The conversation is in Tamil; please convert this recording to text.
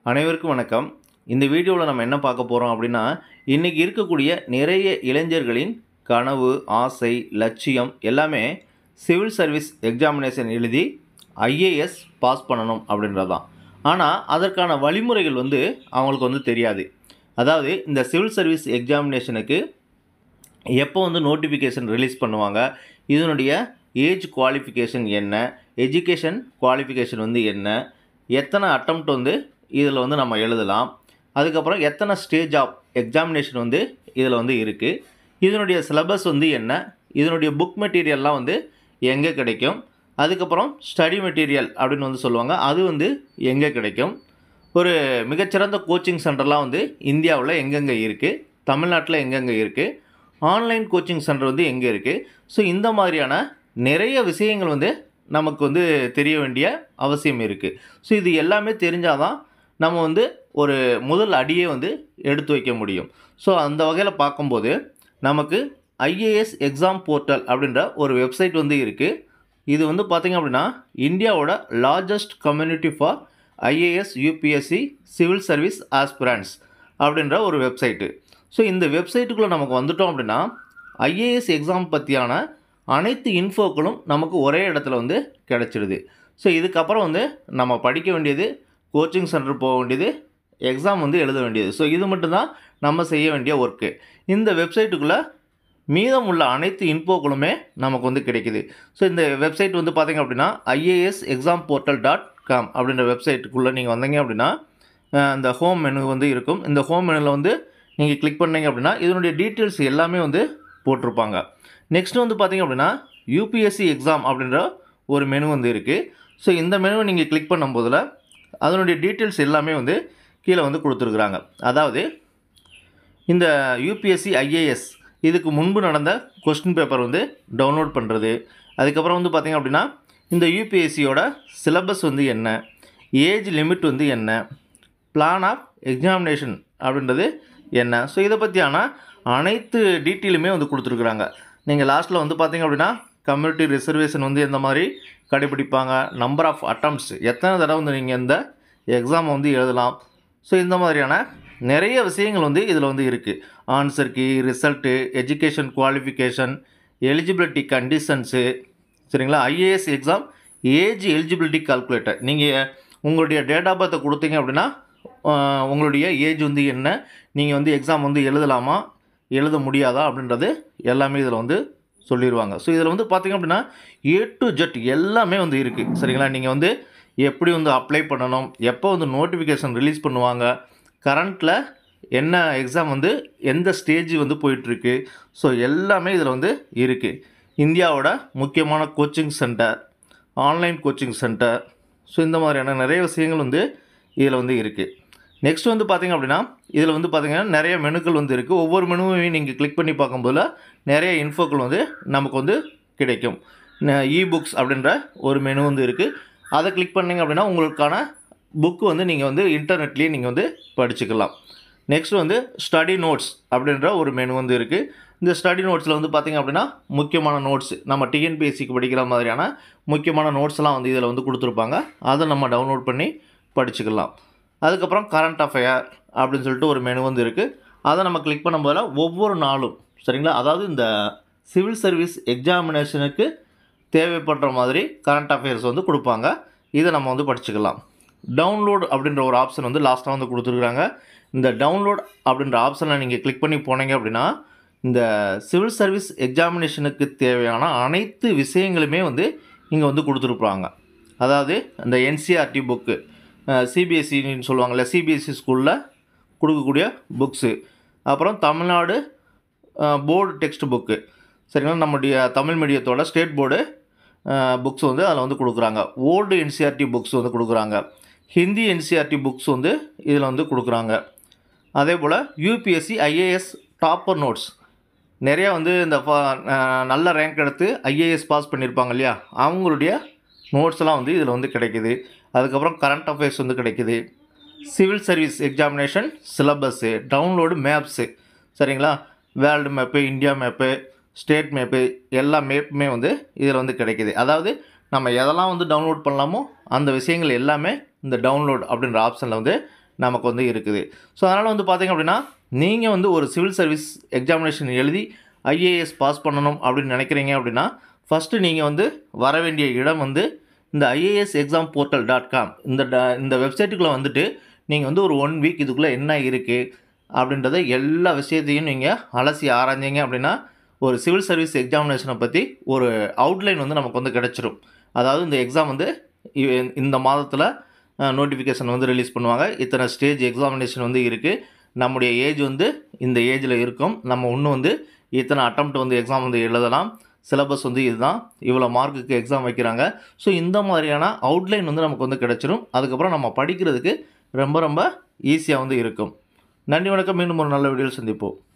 அனைவருக்கும் வணக்கம் இந்த வீடியோவில் நம்ம என்ன பார்க்க போகிறோம் அப்படின்னா இன்றைக்கி இருக்கக்கூடிய நிறைய இளைஞர்களின் கனவு ஆசை லட்சியம் எல்லாமே சிவில் சர்வீஸ் எக்ஸாமினேஷன் எழுதி ஐஏஎஸ் பாஸ் பண்ணணும் அப்படின்றது தான் ஆனால் அதற்கான வழிமுறைகள் வந்து அவங்களுக்கு வந்து தெரியாது அதாவது இந்த சிவில் சர்வீஸ் எக்ஸாமினேஷனுக்கு எப்போ வந்து நோட்டிஃபிகேஷன் ரிலீஸ் பண்ணுவாங்க இதனுடைய ஏஜ் குவாலிஃபிகேஷன் என்ன எஜுகேஷன் குவாலிஃபிகேஷன் வந்து என்ன எத்தனை அட்டம்ப்ட் வந்து இதில் வந்து நம்ம எழுதலாம் அதுக்கப்புறம் எத்தனை ஸ்டேஜ் ஆஃப் எக்ஸாமினேஷன் வந்து இதில் வந்து இருக்குது இதனுடைய சிலபஸ் வந்து என்ன இதனுடைய புக் மெட்டீரியல்லாம் வந்து எங்கே கிடைக்கும் அதுக்கப்புறம் ஸ்டடி மெட்டீரியல் அப்படின்னு வந்து சொல்லுவாங்க அது வந்து எங்கே கிடைக்கும் ஒரு மிகச்சிறந்த கோச்சிங் சென்டர்லாம் வந்து இந்தியாவில் எங்கெங்கே இருக்குது தமிழ்நாட்டில் எங்கெங்கே இருக்குது ஆன்லைன் கோச்சிங் சென்டர் வந்து எங்கே இருக்குது ஸோ இந்த மாதிரியான நிறைய விஷயங்கள் வந்து நமக்கு வந்து தெரிய வேண்டிய அவசியம் இருக்குது ஸோ இது எல்லாமே தெரிஞ்சால் தான் நம்ம வந்து ஒரு முதல் அடியே வந்து எடுத்து வைக்க முடியும் ஸோ அந்த வகையில் பார்க்கும்போது நமக்கு ஐஏஎஸ் எக்ஸாம் போர்ட்டல் அப்படின்ற ஒரு வெப்சைட் வந்து இருக்குது இது வந்து பார்த்திங்க அப்படின்னா இந்தியாவோட largest community for IAS UPSC civil service aspirants அப்படின்ற ஒரு வெப்சைட்டு ஸோ இந்த வெப்சைட்டுக்குள்ளே நமக்கு வந்துட்டோம் அப்படின்னா ஐஏஎஸ் எக்ஸாம் பற்றியான அனைத்து இன்ஃபோக்களும் நமக்கு ஒரே இடத்துல வந்து கிடச்சிடுது ஸோ இதுக்கப்புறம் வந்து நம்ம படிக்க வேண்டியது கோச்சிங் சென்டர் போக வேண்டியது எக்ஸாம் வந்து எழுத வேண்டியது ஸோ இது மட்டும்தான் நம்ம செய்ய வேண்டிய ஒர்க்கு இந்த வெப்சைட்டுக்குள்ளே மீதம் உள்ள அனைத்து இன்ஃபோக்களுமே நமக்கு வந்து கிடைக்குது ஸோ இந்த வெப்சைட் வந்து பார்த்திங்க அப்படின்னா IAS exam portal dot com அப்படின்ற வெப்சைட்டுக்குள்ளே நீங்கள் வந்தீங்க அப்படின்னா அஹ், இந்த ஹோம் மெனு வந்து இருக்கும் இந்த ஹோம் மெனுவில் வந்து நீங்கள் கிளிக் பண்ணீங்க அப்படின்னா இதனுடைய டீட்டெயில்ஸ் எல்லாமே வந்து போட்டிருப்பாங்க நெக்ஸ்ட் வந்து பார்த்திங்க அப்படின்னா யூபிஎஸ்சி எக்ஸாம் அப்படின்ற ஒரு மெனு வந்து இருக்குது ஸோ இந்த மெனுவை நீங்கள் கிளிக் பண்ணும்போதில் அதனுடைய டீட்டெயில்ஸ் எல்லாமே வந்து கீழே வந்து கொடுத்துருக்குறாங்க அதாவது இந்த யூபிஎஸ்சி ஐஏஎஸ் இதுக்கு முன்பு நடந்த கொஸ்டின் பேப்பர் வந்து டவுன்லோட் பண்ணுறது அதுக்கப்புறம் வந்து பார்த்திங்க அப்படின்னா இந்த யூபிஎஸ்சியோட சிலபஸ் வந்து என்ன ஏஜ் லிமிட் வந்து என்ன பிளான் ஆஃப் எக்ஸாமினேஷன் அப்படின்றது என்ன ஸோ இதை பற்றியான அனைத்து டீட்டெயிலுமே வந்து கொடுத்துருக்குறாங்க நீங்கள் லாஸ்ட்டில் வந்து பார்த்தீங்க அப்படின்னா கம்யூனிட்டி ரிசர்வேஷன் வந்து எந்த மாதிரி கடைபிடிப்பாங்க நம்பர் ஆஃப் அட்டம்ப்ட்ஸ் எத்தனை தடவை வந்து நீங்கள் இந்த எக்ஸாமை வந்து எழுதலாம் ஸோ இந்த மாதிரியான நிறைய விஷயங்கள் வந்து இதில் வந்து இருக்குது answer key result education qualification eligibility conditions சரிங்களா IAS exam age eligibility calculator நீங்கள் உங்களுடைய டேட் ஆஃப் பர்த்தை கொடுத்தீங்க அப்படின்னா ஆஹ், உங்களுடைய ஏஜ் வந்து என்ன நீங்கள் வந்து எக்ஸாம் வந்து எழுதலாமா எழுத முடியாதா அப்படின்றது எல்லாமே இதில் வந்து சொல்லிடுவாங்க ஸோ இதில் வந்து பார்த்திங்க அப்படின்னா ஏ டு ஜெட் எல்லாமே வந்து இருக்குது சரிங்களா நீங்கள் வந்து எப்படி வந்து அப்ளை பண்ணணும் எப்போ வந்து நோட்டிஃபிகேஷன் ரிலீஸ் பண்ணுவாங்க கரண்ட்டில் என்ன எக்ஸாம் வந்து எந்த ஸ்டேஜ் வந்து போயிட்டுருக்கு ஸோ எல்லாமே இதில் வந்து இருக்குது இந்தியாவோட முக்கியமான coaching centre online coaching centre so இந்த மாதிரியான நிறைய விஷயங்கள் வந்து இதில் வந்து இருக்குது நெக்ஸ்ட் வந்து பார்த்திங்க அப்படின்னா இதில் வந்து பார்த்திங்கன்னா நிறைய மெனுக்கள் வந்து இருக்குது ஒவ்வொரு மெனுவையும் நீங்கள் கிளிக் பண்ணி பார்க்கும்போது நிறைய இன்ஃபோக்கள் வந்து நமக்கு வந்து கிடைக்கும் இ புக்ஸ் அப்படின்ற ஒரு மெனு வந்து இருக்குது அதை கிளிக் பண்ணிங்க அப்படின்னா உங்களுக்கான புக்கு வந்து நீங்கள் வந்து இன்டர்நெட்லேயே நீங்கள் வந்து படிச்சுக்கலாம் நெக்ஸ்ட் வந்து ஸ்டடி நோட்ஸ் அப்படின்ற ஒரு மெனு வந்து இருக்குது இந்த ஸ்டடி நோட்ஸில் வந்து பார்த்திங்க அப்படின்னா முக்கியமான நோட்ஸ் நம்ம டிஎன்பிஎஸ்சிக்கு படிக்கிற மாதிரியான முக்கியமான நோட்ஸ்லாம் வந்து இதில் வந்து கொடுத்துருப்பாங்க அதை நம்ம டவுன்லோட் பண்ணி படிச்சுக்கலாம் அதுக்கப்புறம் கரண்ட் அஃபேர் அப்படின்னு சொல்லிட்டு ஒரு மெனு வந்து இருக்குது அதை நம்ம கிளிக் பண்ணும்போதில் ஒவ்வொரு நாளும் சரிங்களா அதாவது இந்த சிவில் சர்வீஸ் எக்ஸாமினேஷனுக்கு தேவைப்படுற மாதிரி கரண்ட் அஃபேர்ஸ் வந்து கொடுப்பாங்க இதை நம்ம வந்து படிச்சுக்கலாம் டவுன்லோட் அப்படின்ற ஒரு ஆப்ஷன் வந்து லாஸ்ட்டாக வந்து கொடுத்துருக்குறாங்க இந்த டவுன்லோட் அப்படின்ற ஆப்ஷனை நீங்கள் கிளிக் பண்ணி போனீங்க அப்படின்னா இந்த சிவில் சர்வீஸ் எக்ஸாமினேஷனுக்கு தேவையான அனைத்து விஷயங்களுமே வந்து இங்கே வந்து கொடுத்துருப்பாங்க அதாவது இந்த என்சிஆர்டி புக்கு சிபிஎஸ்சின்னு சொல்லுவாங்கள்ல சிபிஎஸ்சி ஸ்கூலில் கொடுக்கக்கூடிய புக்ஸு அப்புறம் தமிழ்நாடு போர்டு டெக்ஸ்ட் புக்கு சரிங்களா நம்முடைய தமிழ் மீடியத்தோட ஸ்டேட் போர்டு புக்ஸ் வந்து அதில் வந்து கொடுக்குறாங்க ஓல்டு என்சிஆர்டி புக்ஸ் வந்து கொடுக்குறாங்க ஹிந்தி என்சிஆர்டி புக்ஸ் வந்து இதில் வந்து கொடுக்குறாங்க அதே போல் யூபிஎஸ்சி ஐஏஎஸ் டாப்பர் நோட்ஸ் நிறையா வந்து இந்த ஃப- அஹ் நல்ல ரேங்க் எடுத்து ஐஏஎஸ் பாஸ் பண்ணியிருப்பாங்க இல்லையா அவங்களுடைய நோட்ஸ்லாம் வந்து இதில் வந்து கிடைக்குது அதுக்கப்புறம் கரண்ட் அஃபேர்ஸ் வந்து கிடைக்குது civil service examination syllabus download maps சரிங்களா world map India map state map எல்லா மேப்புமே வந்து இதில் வந்து கிடைக்குது அதாவது நம்ம எதெல்லாம் வந்து டவுன்லோட் பண்ணலாமோ அந்த விஷயங்கள் எல்லாமே இந்த டவுன்லோட் அப்படின்ற ஆப்ஷனில் வந்து நமக்கு வந்து இருக்குது ஸோ அதனால் வந்து பார்த்திங்க அப்படின்னா நீங்கள் வந்து ஒரு சிவில் சர்வீஸ் எக்ஸாமினேஷன் எழுதி ஐஏஎஸ் பாஸ் பண்ணணும் அப்படின்னு நினைக்கிறீங்க அப்படின்னா ஃபஸ்ட்டு நீங்கள் வந்து வர வேண்டிய இடம் வந்து இந்த IAS exam portal dot com இந்த ட- இந்த வெப்சைட்டுக்குள்ளே வந்துட்டு நீங்கள் வந்து ஒரு ஒன் வீக் இதுக்குள்ளே என்ன இருக்குது அப்படின்றத எல்லா விஷயத்தையும் நீங்கள் அலசி ஆராய்ஞ்சீங்க அப்படின்னா ஒரு சிவில் சர்வீஸ் எக்ஸாமினேஷனை பற்றி ஒரு அவுட்லைன் வந்து நமக்கு வந்து கிடச்சிரும் அதாவது இந்த எக்ஸாம் வந்து இ- இந்த மாதத்தில் நோட்டிஃபிகேஷன் வந்து ரிலீஸ் பண்ணுவாங்க இத்தனை ஸ்டேஜ் எக்ஸாமினேஷன் வந்து இருக்குது நம்முடைய ஏஜ் வந்து இந்த ஏஜில் இருக்கும் நம்ம இன்னும் வந்து இத்தனை அட்டம்ப்ட் வந்து எக்ஸாம் வந்து எழுதலாம் சிலபஸ் வந்து இதுதான் இவ்வளோ மார்க்குக்கு எக்ஸாம் வைக்கிறாங்க ஸோ இந்த மாதிரியான அவுட்லைன் வந்து நமக்கு வந்து கிடச்சிரும் அதுக்கப்புறம் நம்ம படிக்கிறதுக்கு ரொம்ப ரொம்ப ஈஸியாக வந்து இருக்கும் நன்றி வணக்கம் மீண்டும் ஒரு நல்ல வீடியோவில் சந்திப்போம்